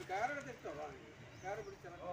കാറെടുത്തിട്ടോ car പിടിച്ചോ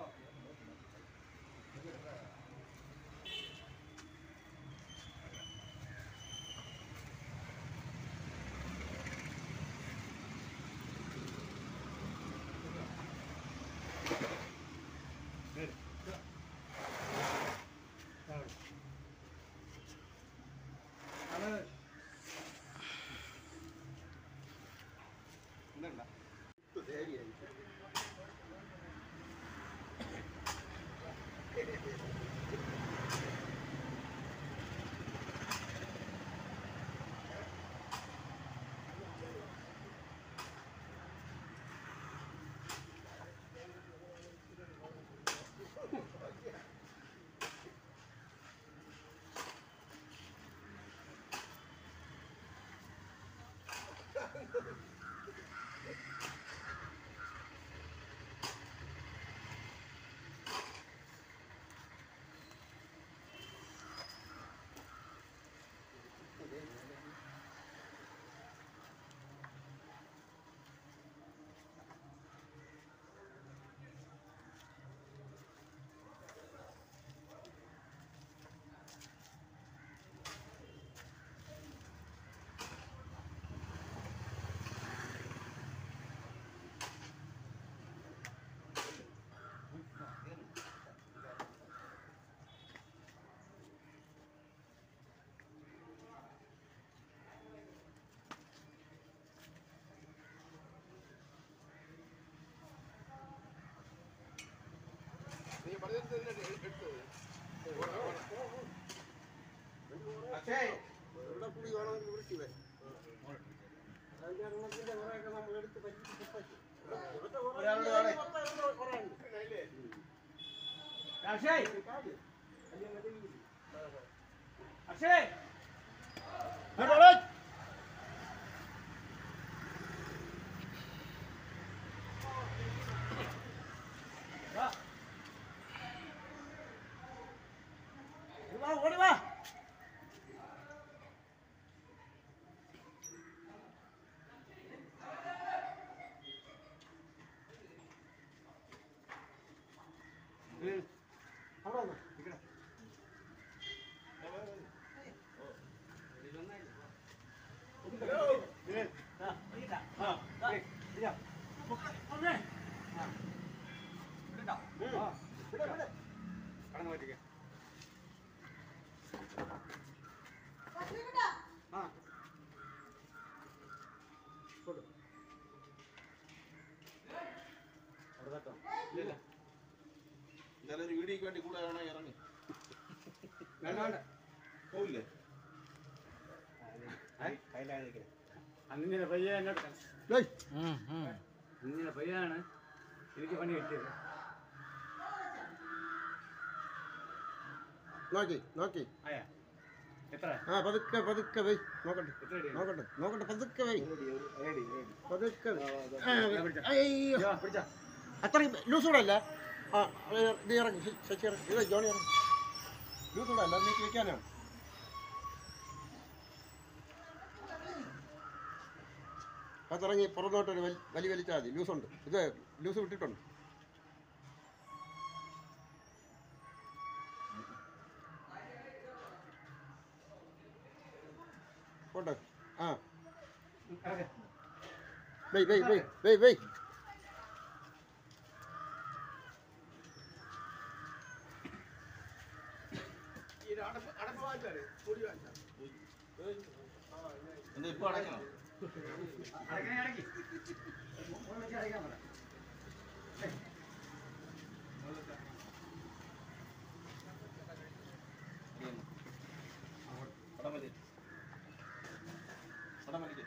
പക്ഷേ ഇവിടെ കൂടി വേണമെങ്കിൽ വൃത്തി വരും അക്ഷയ് അക്ഷയ് ഓടി വാ ഇന്നലെ ഒരു വീഡിയോക്ക് വേണ്ടി കൂടെ വേണേ ഇറങ്ങി വേണ്ട വേണ്ട പോവില്ലേ അങ്ങനെ പയ്യ എന്നോട് ഇങ്ങനെ പയ്യാണ് എനിക്ക് പണി കിട്ടിയത് നോക്കി നോക്കി ആയാ എത്ര ആ പതുക്കെ പതുക്കെ വൈ നോക്കട്ടെ എത്ര അടി നോക്കട്ടെ നോക്കട്ടെ പതുക്കെ വൈ റെഡി റെഡി പതുക്കെ വൈ. ആ, ഞാൻ പിടിക്കാം. അയ്യോ പിടിച്ചാ അത്രയും ലൂസ് കൂടെ അല്ല ആ ഇത് ഇറങ്ങി ശ- ശശി ഇറങ്ങി ഇത് ജോണി ഇറങ്ങി ലൂസ് കൂടെ അല്ല നീക്കി വെക്കാനാണ് അതിറങ്ങി പുറത്തോട്ടൊരു വലി വലി വലിച്ചാൽ മതി ലൂസുണ്ട് ഇത് ലൂസ് വിട്ടിട്ടുണ്ട് പോട്ടെ ആ വെയ് വെയ് വെയ് വെയ് വെയ് എന്താ ഇപ്പൊ അടയ്ക്കണം അടക്കണേ അടക്കി മുകളിലേക്ക് അടയ്ക്കാൻ പറ പടം മതി പടം മതി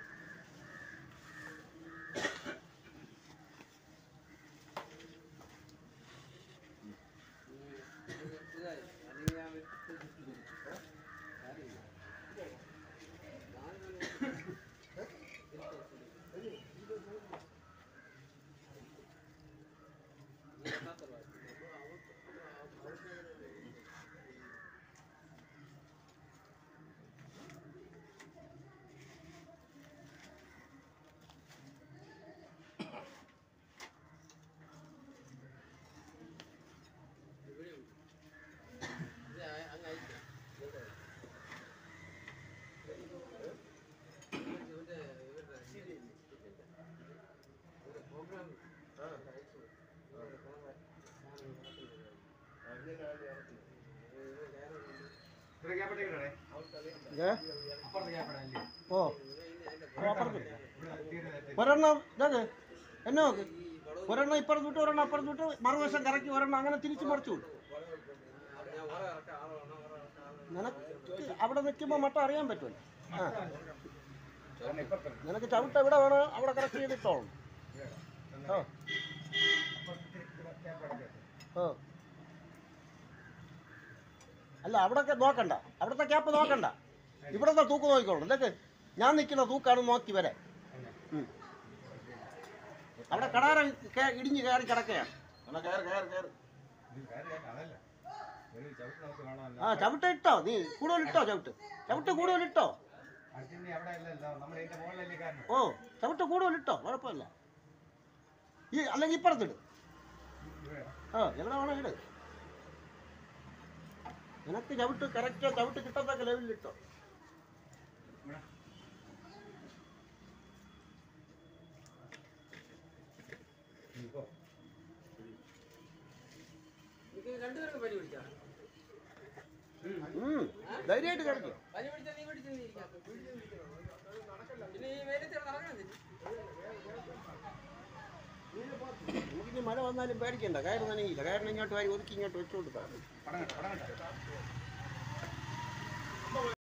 ഇവിടെ ഗ്യാപ്പിട്ടേക്കട്ടെ ഏ അപ്പുറത്ത് ഗ്യാപ്പിടല്ലേ ഓ ഓ, അപ്പുറത്ത് ഇവിടെ തീരെ നേരത്തെ ഒരെണ്ണം ഇതൊക്കെ എന്നെ നോക്ക് ഒരെണ്ണം ഇപ്പുറത്ത് വിട്ട് ഒരെണ്ണം അപ്പുറത്ത് വിട്ട് മറുവശം കറക്കി ഒരെണ്ണം അങ്ങനെ തിരിച്ച് മറിച്ചു വിട്ടു നിനക്ക് അവിടെ നിൽക്കുമ്പോൾ മട്ടം അറിയാൻ പറ്റുമല്ലോ ആ ചേട്ടൻ ഇപ്പുറത്ത് നിനക്ക് ചവിട്ട് എവിടെ വേണോ അവിടെ കറക്റ്റ് ചെയ്തിട്ടോളും ഓ അപ്പുറത്ത് ഇവിടെ ഗ്യാപ്പിടട്ടെ ഓ അല്ല അവിടൊക്കെ നോക്കണ്ട അവിടുത്തെ ക്യാപ്പ് നോക്കണ്ട ഇവിടുത്തെ തൂക്ക് നോക്കിക്കോളൂ ഇതൊക്കെ ഞാൻ നിൽക്കുന്ന തൂക്കാണ് നോക്കി വരെ ഉം. അവിടെ കടാര കേ- ഇടിഞ്ഞ് കയറി കിടക്കുകയാണ് എന്നാ കയറ് കയറ് കയറ് ഇത് കാര്യം അതല്ല ഒരു ചവിട്ട് നമുക്ക് കാണാമല്ലോ ആ ചവിട്ട് ഇട്ടോ നീ കൂടുതൽ ഇട്ടോ ചവിട്ട് ചവിട്ട് കൂടുതൽ ഇട്ടോ അർജന്റീന അവിടെ അല്ലല്ലോ നമ്മുടെ ഇതിന്റെ മുകളിലല്ലേ കാരണം ഓ ചവിട്ട് കൂടുതൽ ഇട്ടോ കുഴപ്പമില്ല ഈ അല്ലെങ്കിൽ ഇപ്പുറത്തിട് ഇവിടെ ആ എവിടെ വേണം ഇട് നിനക്ക് ചവിട്ട് കറക്റ്റ് ചവിട്ട് കിട്ടത്തക്ക ലെവലിൽ ഇട്ടോ ഇവിടെ ഇപ്പോ രണ്ടുപേർക്കും പനി പിടിച്ചാ ഉം, ധൈര്യമായിട്ട് കളിക്കും പനി പിടിച്ചാ നീ പിടിച്ചു പിന്നെ ഈ വെയിലത്ത് നടക്കണം നമുക്കിനി മഴ വന്നാലും പേടിക്കണ്ട കയറ് നനയില്ല കയറിന് ഇങ്ങോട്ട് വാരി ഒതുക്കി ഇങ്ങോട്ട് വെച്ചു കൊടുക്കാം പടം കണ്ടോ പടം കണ്ടോ